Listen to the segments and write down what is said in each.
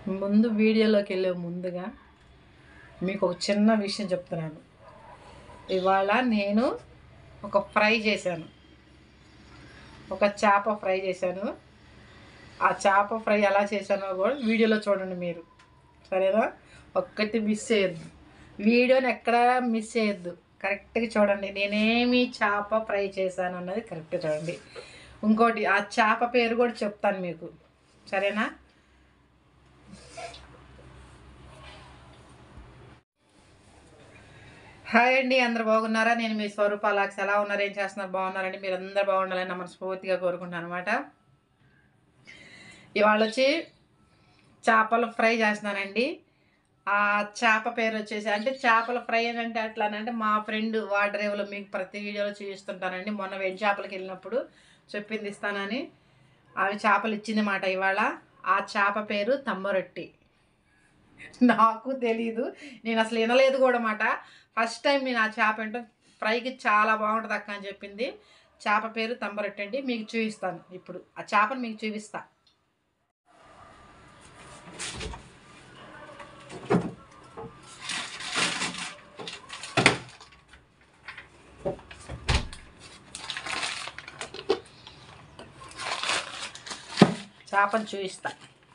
ముందు వీడియోలోకి వెళ్ళే ముందుగా మీకు ఒక చిన్న విషయం చెప్తున్నాను ఇవాళ నేను ఒక ఫ్రై చేశాను ఒక చేప ఫ్రై చేశాను ఆ చేప ఫ్రై ఎలా చేశానో కూడా వీడియోలో చూడండి మీరు సరేనా ఒక్కటి మిస్ చేయొద్దు వీడియోని ఎక్కడ మిస్ చేయొద్దు కరెక్ట్గా చూడండి నేనేమి చేప ఫ్రై చేశాను అన్నది కరెక్ట్గా చూడండి ఇంకోటి ఆ చేప పేరు కూడా చెప్తాను మీకు సరేనా హాయ్ అండి అందరు బాగున్నారా నేను మీ స్వరూప లాక్స్ ఎలా ఉన్నారు ఏం చేస్తున్నారు బాగున్నారండి మీరు అందరు బాగుండాలని నా మనస్ఫూర్తిగా కోరుకుంటాను అనమాట ఇవాళ వచ్చి చేపల ఫ్రై చేస్తున్నానండి ఆ చేప పేరు వచ్చేసి అంటే చేపల ఫ్రై అని అంటే అట్లానంటే మా ఫ్రెండ్ వాడరేవులో మీకు ప్రతి వీడియోలో చూపిస్తుంటానండి మొన్న వెజ్ చేపలకి వెళ్ళినప్పుడు చెప్పింది ఇస్తానని అవి చేపలు ఇచ్చింది మాట ఇవాళ ఆ చేప పేరు తమ్మరొట్టి నాకు తెలీదు నేను అసలు వినలేదు కూడా మాట ఫస్ట్ టైం నేను ఆ చేప ఏంటో ఫ్రైకి చాలా బాగుంటుంది అక్క అని చెప్పింది చేప పేరు తంబరొట్టి అండి మీకు చూపిస్తాను ఇప్పుడు ఆ చేపను మీకు చూపిస్తా చేపను చూపిస్తా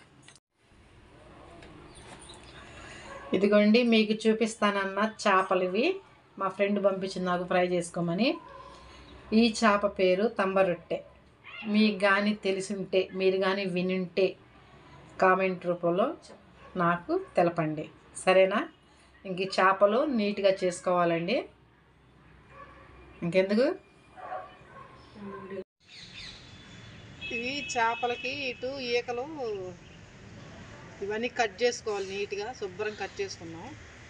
ఇదిగోండి మీకు చూపిస్తానన్న చేపలు ఇవి మా ఫ్రెండ్ పంపించింది నాకు ఫ్రై చేసుకోమని ఈ చేప పేరు తంబరొట్టె మీకు కానీ తెలిసుంటే మీరు కానీ వినుంటే కామెంట్ రూపంలో నాకు తెలపండి సరేనా ఇంక ఈ చేపలు నీట్గా చేసుకోవాలండి ఇంకెందుకు ఇవి చేపలకి ఇటు ఈకలు ఇవన్నీ కట్ చేసుకోవాలి నీట్గా శుభ్రం కట్ చేసుకున్నాం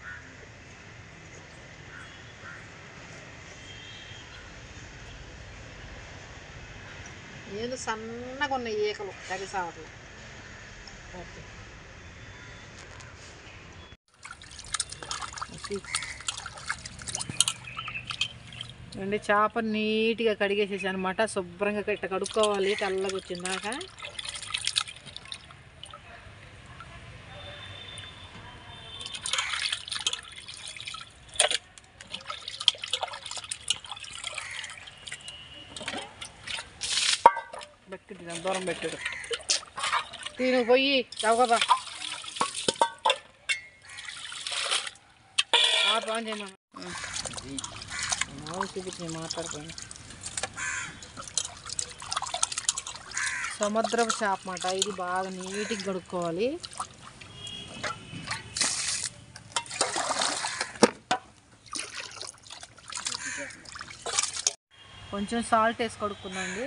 ఏదో సన్నగా ఉన్నాయి ఈకలు తగిసావట్లు ఓకే అండి చేప నీట్గా కడిగేసేసి అనమాట శుభ్రంగా ఇట్ట కడుక్కోవాలి తెల్లగా వచ్చిందాక పెట్టు దూరం పెట్టాడు తిను పోయి చవకదా ఆన్ చేయమా మామూలు చూపించి నేను మాట్లాడుకోండి సముద్రపు చేప మాట ఇది బాగా నీట్గా కడుక్కోవాలి కొంచెం సాల్ట్ వేసి కడుక్కుందండి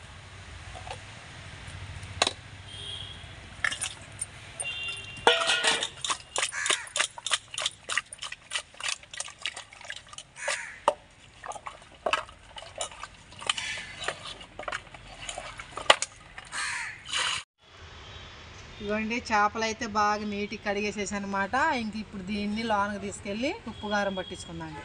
ఇవ్వండి చేపలు అయితే బాగా నీట్గా కడిగేసేసి అనమాట ఇంక ఇప్పుడు దీన్ని లోనకి తీసుకెళ్ళి ఉప్పు కారం పట్టించుకుందాండి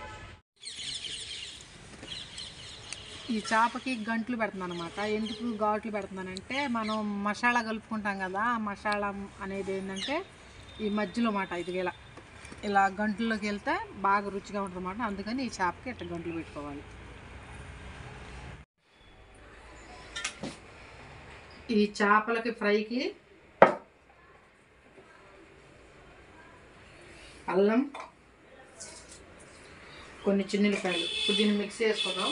ఈ చేపకి గంట్లు పెడుతున్నాను అనమాట ఎందుకు ఘాట్లు పెడుతున్నానంటే మనం మసాలా కలుపుకుంటాం కదా ఆ మసాలా అనేది ఏంటంటే ఈ మధ్యలో మాట ఇది ఇలా ఇలా గంటల్లోకి వెళ్తే బాగా రుచిగా ఉంటుంది అన్నమాట అందుకని ఈ చేపకి ఇట్లా గంటలు పెట్టుకోవాలి ఈ చేపలకి ఫ్రైకి అల్లం కొన్ని చిన్నులపాయలు ఇప్పుడు దీన్ని మిక్స్ చేసుకుందాం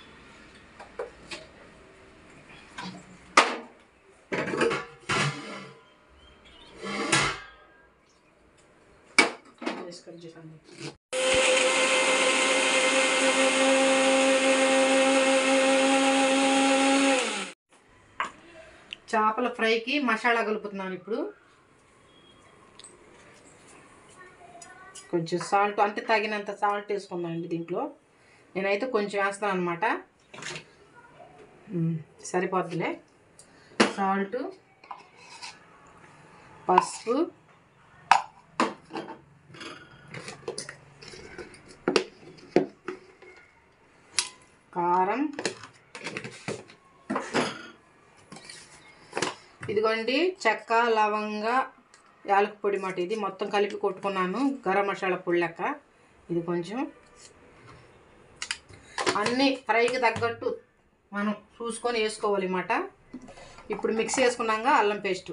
వేసుకొని చూడండి. చేపల ఫ్రైకి మసాలా కలుపుతున్నాను ఇప్పుడు కొంచెం సాల్ట్ అంటే తగినంత సాల్ట్ వేసుకుందామండి దీంట్లో నేనైతే కొంచెం వేస్తాను అనమాట సరిపోద్దులే సాల్ట్ పసుపు కారం ఇదిగోండి చెక్క లవంగ యాలక పొడి మాట ఇది మొత్తం కలిపి కొట్టుకున్నాను గరం మసాలా పొడి లెక్క ఇది కొంచెం అన్నీ ఫ్రైకి తగ్గట్టు మనం చూసుకొని వేసుకోవాలి అన్నమాట ఇప్పుడు మిక్స్ చేసుకున్నాక అల్లం పేస్ట్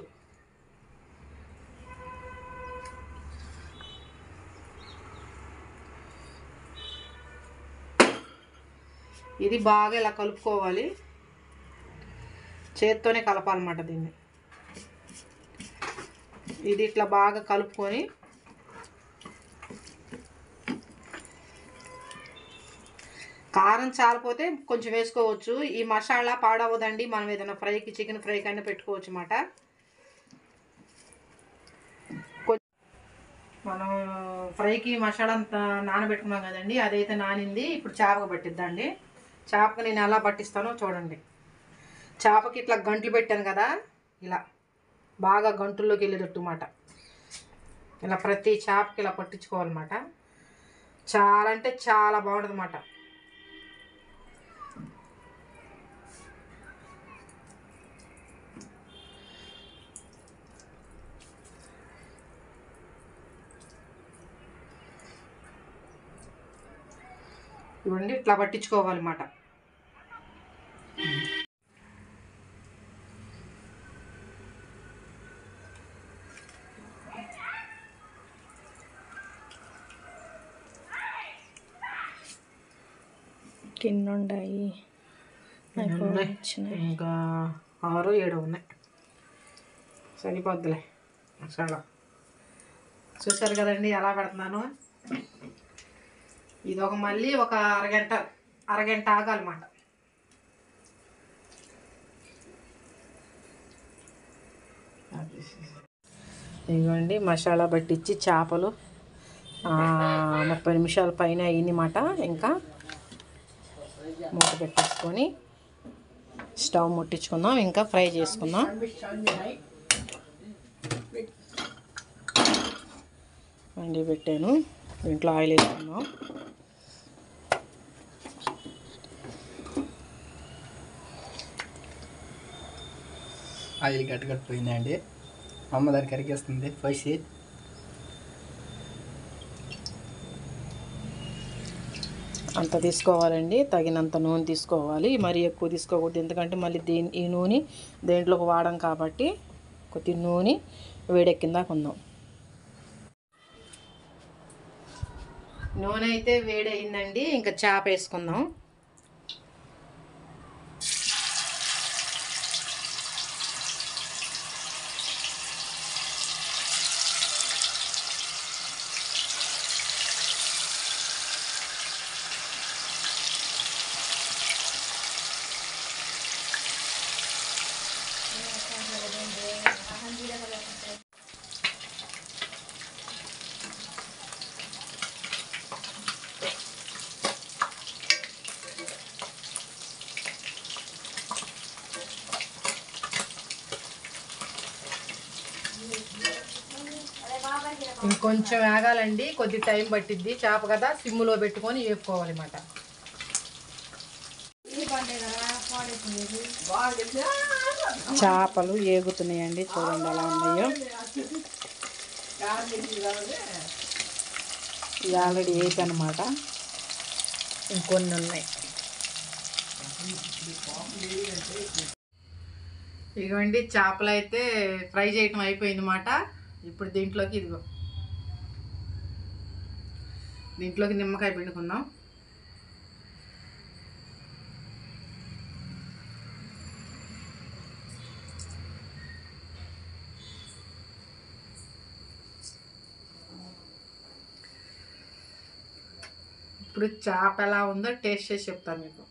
ఇది బాగా ఇలా కలుపుకోవాలి చేత్తోనే కలపాలన్నమాట దీన్ని ఇది ఇట్లా బాగా కలుపుకొని కారం చాలిపోతే కొంచెం వేసుకోవచ్చు ఈ మసాలా పాడవదండి మనం ఏదైనా ఫ్రైకి చికెన్ ఫ్రై కన్నా పెట్టుకోవచ్చు అన్నమాట మనం ఫ్రైకి మసాలా అంతా నానబెట్టుకున్నాం కదండి అదైతే నానింది ఇప్పుడు చేపకు పట్టిద్దండి చేపకు నేను ఎలా పట్టిస్తానో చూడండి చేపకి ఇట్లా గంటలు పెట్టాను కదా ఇలా బాగా గంటుల్లోకి వెళ్ళేటట్టు మాట ఇలా ప్రతి చేపకి ఇలా పట్టించుకోవాలన్నమాట చాలా అంటే చాలా బాగుంటుంది అన్నమాట ఇవన్నీ ఇట్లా పట్టించుకోవాలన్నమాట కింద ఉన్నాయి అయిపోవచ్చినాయి ఇంకా ఆరు ఏడు ఉన్నాయి సరిపోద్దులే మసాలా చూసారు కదండి ఎలా పెడుతున్నాను ఇది ఒక మళ్ళీ ఒక అరగంట అరగంట ఆగాలన్నమాట ఇదిగోండి మసాలా పట్టించి చేపలు ఆ, ముప్పై నిమిషాల పైన అయ్యిందన్నమాట ఇంకా మూత పెట్టేసుకొని స్టవ్ ముట్టించుకుందాం ఇంకా ఫ్రై చేసుకుందాం వండి పెట్టాను దీంట్లో ఆయిల్ వేసుకుందాం ఆయిల్ గట్ట కట్టిపోయిందండి అమ్మ దాన్ని కరిగేస్తుంది పైసి అంత తీసుకోవాలండి తగినంత నూనె తీసుకోవాలి మరీ ఎక్కువ తీసుకోకూడదు ఎందుకంటే మళ్ళీ దీని ఈ నూనె దేంట్లోకి వాడం కాబట్టి కొద్ది నూనె వేడెక్కిందాక ఉందాం నూనె అయితే వేడయిందండి ఇంకా చేప వేసుకుందాం ఇంకొంచెం వేగాలండి కొద్ది టైం పట్టిద్ది చేప కదా సిమ్ములో పెట్టుకొని వేపుకోవాలన్నమాట చేపలు ఏగుతున్నాయండి చూడండి ఎలా ఉన్నాయో ఇది ఆల్రెడీ వేపనమాట ఇంకొన్ని ఉన్నాయి ఇదిగోండి చేపలు అయితే ఫ్రై చేయటం అయిపోయింది అన్నమాట ఇప్పుడు దీంట్లోకి ఇదిగో దీంట్లోకి నిమ్మకాయ పిండుకుందాం ఇప్పుడు చేప ఎలా ఉందో టేస్ట్ చేసి చెప్తాను మీకు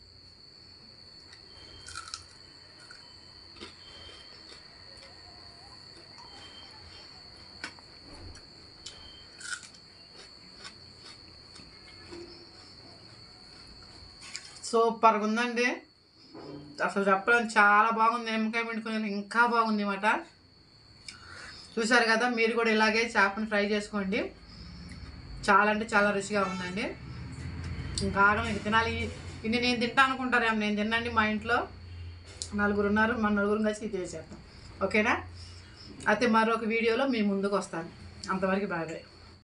సూపర్గా ఉందండి అసలు చెప్పడం చాలా బాగుంది నిమ్మకాయ పిండుకుని ఇంకా బాగుంది అన్నమాట చూసారు కదా మీరు కూడా ఇలాగే చేపను ఫ్రై చేసుకోండి చాలా అంటే చాలా రుచిగా ఉందండి ఇంకా ఆగం ఇంక తినాలి ఇన్ని నేను తింటా అనుకుంటారేమో నేను తినండి మా ఇంట్లో నలుగురు ఉన్నారు మన నలుగురు కలిసి ఇది చేసేద్దాం ఓకేనా అయితే మరొక వీడియోలో మీ ముందుకు వస్తాను అంతవరకు బాయ్ బాయ్